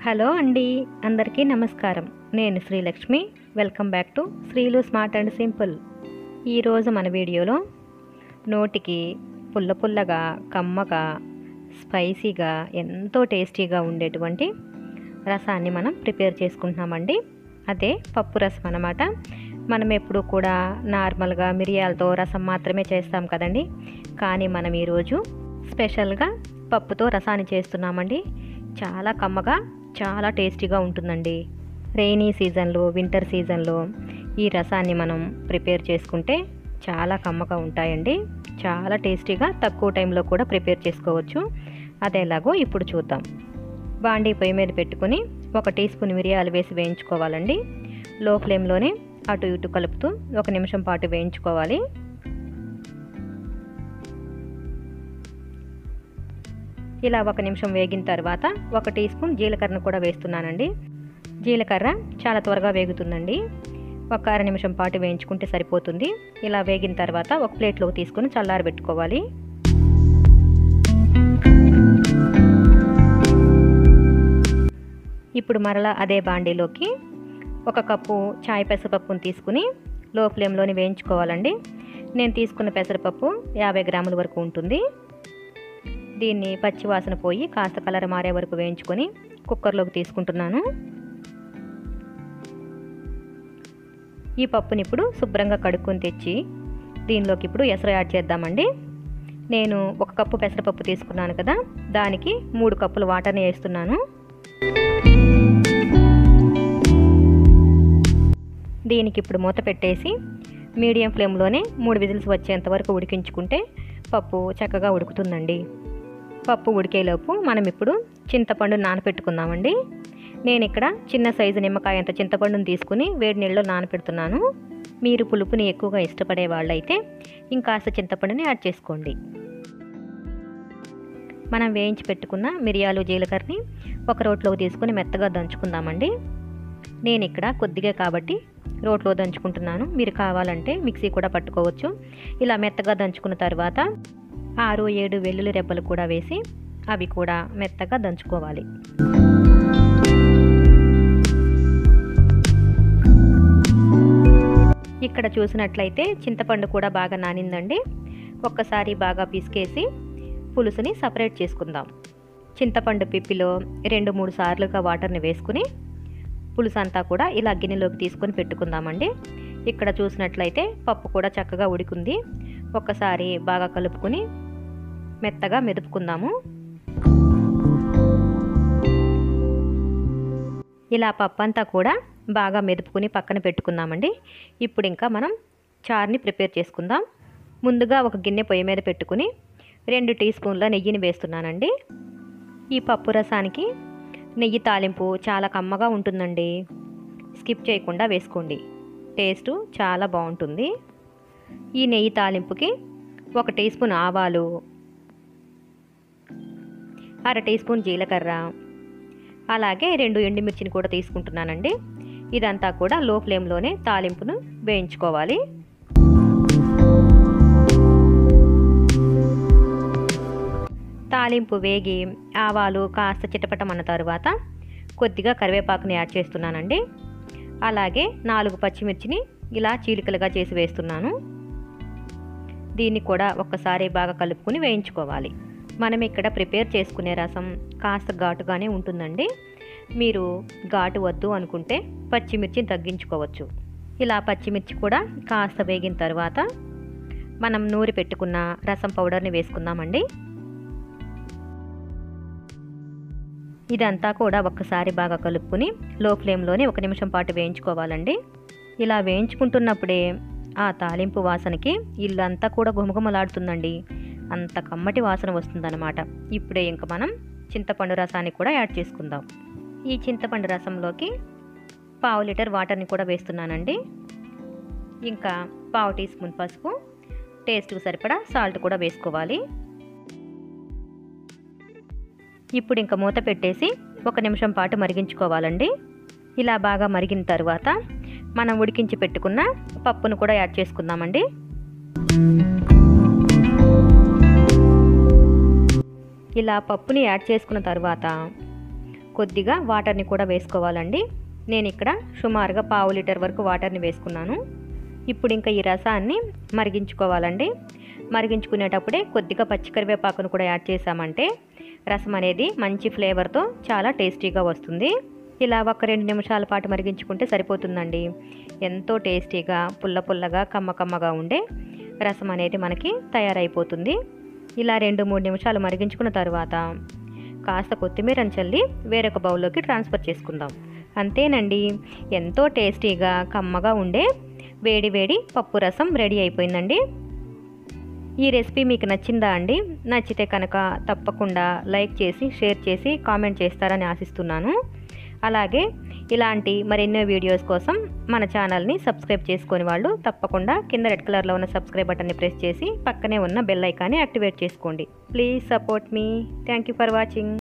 hello అండి అందరికీ నమస్కారం నేను Srilakshmi welcome back to Sreelu smart and simple ఈరోజు మన వీడియోలో నోటికి పుల్ల పుల్లగా కమ్మగా స్పైసీగా ఎంతో టేస్టీగా ఉండేటువంటి రసాన్ని మనం ప్రిపేర్ చేసుకుంటున్నామండి అదే పప్పు రసం అన్నమాట మనం ఎప్పుడు కూడా నార్మల్గా మిరియాలతో రసం మాత్రమే చేస్తాం కదండి కానీ మనం ఈరోజు స్పెషల్గా పప్పుతో రసాన్ని చేస్తున్నామండి చాలా కమ్మగా చాలా టేస్టీగా ఉంటుందండి రెయినీ సీజన్లో వింటర్ సీజన్లో ఈ రసాన్ని మనం ప్రిపేర్ చేసుకుంటే చాలా కమ్మగా ఉంటాయండి చాలా టేస్టీగా తక్కువ టైంలో కూడా ప్రిపేర్ చేసుకోవచ్చు అది ఎలాగో ఇప్పుడు చూద్దాం బాండీ పొయ్యి మీద పెట్టుకుని ఒక టీ స్పూన్ మిరియాలు వేసి వేయించుకోవాలండి లో ఫ్లేమ్లోనే అటు ఇటు కలుపుతూ ఒక నిమిషం పాటు వేయించుకోవాలి ఇలా ఒక నిమిషం వేగిన తర్వాత ఒక టీ స్పూన్ జీలకర్రను కూడా వేస్తున్నానండి జీలకర్ర చాలా త్వరగా వేగుతుందండి ఒక అర నిమిషం పాటు వేయించుకుంటే సరిపోతుంది ఇలా వేగిన తర్వాత ఒక ప్లేట్లోకి తీసుకుని చల్లారబెట్టుకోవాలి ఇప్పుడు మరలా అదే బాండీలోకి ఒక కప్పు చాయ్ పెసరపప్పును తీసుకుని లో ఫ్లేమ్లోని వేయించుకోవాలండి నేను తీసుకున్న పెసరపప్పు యాభై గ్రాముల వరకు ఉంటుంది దీన్ని పచ్చివాసన పోయి కాస్త కలర్ మారే వరకు వేయించుకొని కుక్కర్లోకి తీసుకుంటున్నాను ఈ పప్పుని ఇప్పుడు శుభ్రంగా కడుక్కొని తెచ్చి దీనిలోకి ఇప్పుడు ఎసరు యాడ్ చేద్దామండి నేను ఒక కప్పు పెసరపప్పు తీసుకున్నాను కదా దానికి మూడు కప్పులు వాటర్ని వేస్తున్నాను దీనికి ఇప్పుడు మూత పెట్టేసి మీడియం ఫ్లేమ్లోనే మూడు విజిల్స్ వచ్చేంత వరకు ఉడికించుకుంటే పప్పు చక్కగా ఉడుకుతుందండి పప్పు ఉడికేలోపు మనం ఇప్పుడు చింతపండు నానపెట్టుకుందామండి నేను ఇక్కడ చిన్న సైజు నిమ్మకాయ అంత చింతపండును తీసుకుని వేడి నీళ్ళలో నానపెడుతున్నాను మీరు పులుపుని ఎక్కువగా ఇష్టపడే వాళ్ళైతే ఇంకాస్త చింతపండుని యాడ్ చేసుకోండి మనం వేయించి పెట్టుకున్న మిరియాలు జీలకర్రని ఒక రోట్లోకి తీసుకుని మెత్తగా దంచుకుందామండి నేను ఇక్కడ కొద్దిగా కాబట్టి రోట్లో దంచుకుంటున్నాను మీరు కావాలంటే మిక్సీ కూడా పట్టుకోవచ్చు ఇలా మెత్తగా దంచుకున్న తర్వాత ఆరు ఏడు వెల్లుల్లి రెబ్బలు కూడా వేసి అవి కూడా మెత్తగా దంచుకోవాలి ఇక్కడ చూసినట్లయితే చింతపండు కూడా బాగా నానిందండి ఒక్కసారి బాగా పిసికేసి పులుసుని సపరేట్ చేసుకుందాం చింతపండు పిప్పిలో రెండు మూడు సార్లుగా వాటర్ని వేసుకుని పులుసు అంతా కూడా ఇలా గిన్నెలోకి తీసుకొని పెట్టుకుందామండి ఇక్కడ చూసినట్లయితే పప్పు కూడా చక్కగా ఉడికింది ఒక్కసారి బాగా కలుపుకొని మెత్తగా మెదుపుకుందాము ఇలా పప్పు అంతా కూడా బాగా మెదుపుకుని పక్కన పెట్టుకుందామండి ఇప్పుడు ఇంకా మనం చారుని ప్రిపేర్ చేసుకుందాం ముందుగా ఒక గిన్నె పొయ్యి మీద పెట్టుకుని రెండు టీ స్పూన్ల నెయ్యిని వేస్తున్నానండి ఈ పప్పు రసానికి నెయ్యి తాలింపు చాలా కమ్మగా ఉంటుందండి స్కిప్ చేయకుండా వేసుకోండి టేస్ట్ చాలా బాగుంటుంది ఈ నెయ్యి తాలింపుకి ఒక టీ స్పూన్ ఆవాలు అర టీ స్పూన్ జీలకర్ర అలాగే రెండు ఎండుమిర్చిని కూడా తీసుకుంటున్నానండి ఇదంతా కూడా లో ఫ్లేమ్లోనే తాలింపును వేయించుకోవాలి తాలింపు వేగి ఆవాలు కాస్త చిటపటమన్న తర్వాత కొద్దిగా కరివేపాకుని యాడ్ చేస్తున్నానండి అలాగే నాలుగు పచ్చిమిర్చిని ఇలా చీలికలుగా చేసి వేస్తున్నాను దీన్ని కూడా ఒక్కసారి బాగా కలుపుకుని వేయించుకోవాలి మనం ఇక్కడ ప్రిపేర్ చేసుకునే రసం కాస్త ఘాటుగానే ఉంటుందండి మీరు ఘాటు వద్దు అనుకుంటే పచ్చిమిర్చిని తగ్గించుకోవచ్చు ఇలా పచ్చిమిర్చి కూడా కాస్త వేగిన తర్వాత మనం నూరి పెట్టుకున్న రసం పౌడర్ని వేసుకుందామండి ఇదంతా కూడా ఒక్కసారి బాగా కలుపుకుని లో ఫ్లేమ్లోనే ఒక నిమిషం పాటు వేయించుకోవాలండి ఇలా వేయించుకుంటున్నప్పుడే ఆ తాలింపు వాసనకి ఇల్లంతా కూడా గుమగుమలాడుతుందండి అంత కమ్మటి వాసన వస్తుందన్నమాట ఇప్పుడే ఇంక మనం చింతపండు రసాన్ని కూడా యాడ్ చేసుకుందాం ఈ చింతపండు రసంలోకి పావు లీటర్ వాటర్ని కూడా వేస్తున్నానండి ఇంకా పావు టీ స్పూన్ పసుపు టేస్ట్కి సరిపడా సాల్ట్ కూడా వేసుకోవాలి ఇప్పుడు ఇంకా మూత పెట్టేసి ఒక నిమిషం పాటు మరిగించుకోవాలండి ఇలా బాగా మరిగిన తర్వాత మనం ఉడికించి పెట్టుకున్న పప్పును కూడా యాడ్ చేసుకుందామండి ఇలా పప్పుని యాడ్ చేసుకున్న తర్వాత కొద్దిగా వాటర్ని కూడా వేసుకోవాలండి నేను ఇక్కడ సుమారుగా పావు లీటర్ వరకు వాటర్ని వేసుకున్నాను ఇప్పుడు ఇంకా ఈ రసాన్ని మరిగించుకోవాలండి మరిగించుకునేటప్పుడే కొద్దిగా పచ్చికరివేపాకును కూడా యాడ్ చేసామంటే రసం అనేది మంచి ఫ్లేవర్తో చాలా టేస్టీగా వస్తుంది ఇలా ఒక రెండు నిమిషాల పాటు మరిగించుకుంటే సరిపోతుందండి ఎంతో టేస్టీగా పుల్ల పుల్లగా కమ్మ కమ్మగా ఉండే రసం అనేది మనకి తయారైపోతుంది ఇలా రెండు మూడు నిమిషాలు మరిగించుకున్న తర్వాత కాస్త కొత్తిమీరని చల్లి వేరొక బౌల్లోకి ట్రాన్స్ఫర్ చేసుకుందాం అంతేనండి ఎంతో టేస్టీగా కమ్మగా ఉండే వేడి వేడి పప్పు రసం రెడీ అయిపోయిందండి ఈ రెసిపీ మీకు నచ్చిందా అండి నచ్చితే కనుక తప్పకుండా లైక్ చేసి షేర్ చేసి కామెంట్ చేస్తారని ఆశిస్తున్నాను అలాగే ఇలాంటి మరెన్నో వీడియోస్ కోసం మన ఛానల్ని సబ్స్క్రైబ్ చేసుకొని వాళ్ళు తప్పకుండా కింద రెడ్ కలర్లో ఉన్న సబ్స్క్రైబ్ బటన్ని ప్రెస్ చేసి పక్కనే ఉన్న బెల్ ఐకాన్ని యాక్టివేట్ చేసుకోండి ప్లీజ్ సపోర్ట్ మీ థ్యాంక్ యూ ఫర్ వాచింగ్